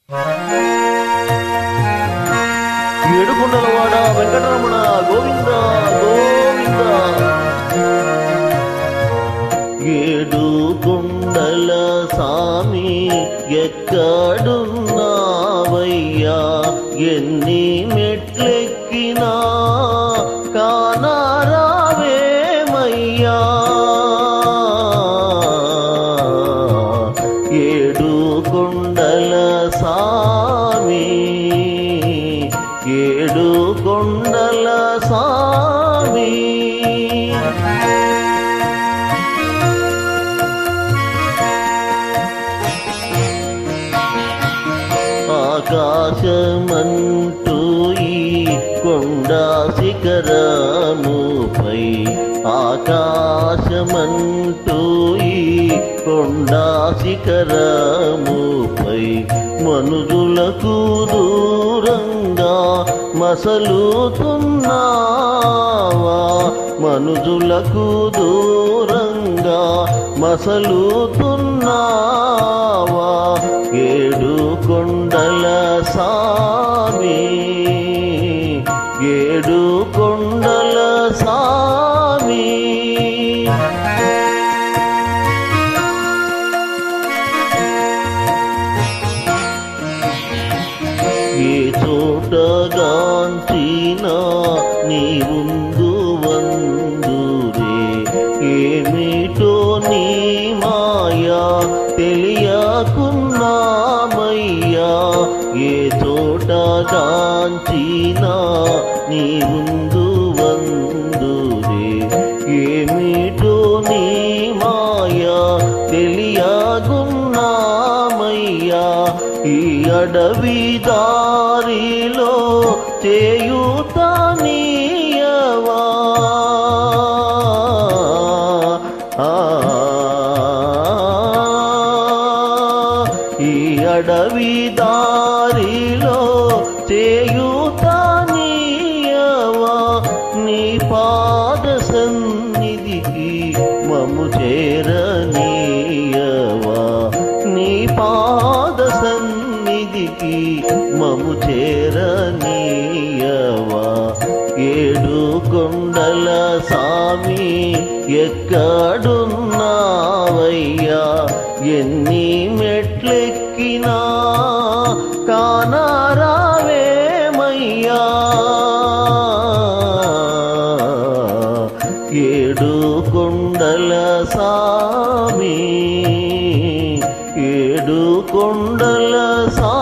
ఏడుకొండలవాడ వెంకటరమణ గోవింద గోవింద ఏడు కొండల సామి ఎక్కడున్నావయ్యా ఎన్ని మెట్లెక్కినా కానారావేమయ్యా ఏడు కొండల సామి ఏడు కొండల సామి ఆకాశమంటూ ఈ కొండ శిఖరముపై ఆకాశమంటూ ఈ కొండ శిఖరముపై మనుజులకు దూరంగా మసలుతున్నావా మనుజులకు దూరంగా మసలుతున్నావా ఏడు కొండల సామి ఏడు కొండల సామి ఏ చోటగాంచినా నీ ముందు వందురే ఏమిటో నీ మాయా తెలియకున్నామయ్యా ఏ చోటగాంచినా నీ ముందు వందురే ఏమిటో నీ మాయా తెలియగున్నామయ్యా ఈ అడవి దారిలో చేయుతనీయవా ఆ, ఈ అడవి దారిలో చేయుతనీయవా నీ పాద సన్నిధికి మము చేరనీయవా నీ పాద సన్నిధికి మము చేరనీయవా ఏడు కొండల సామి ఎక్కడున్నావయ్యా ఎన్ని మెట్లెక్కినా కానారావేమయ్యా ఏడు కొండల సామి ఏడు కొండల సా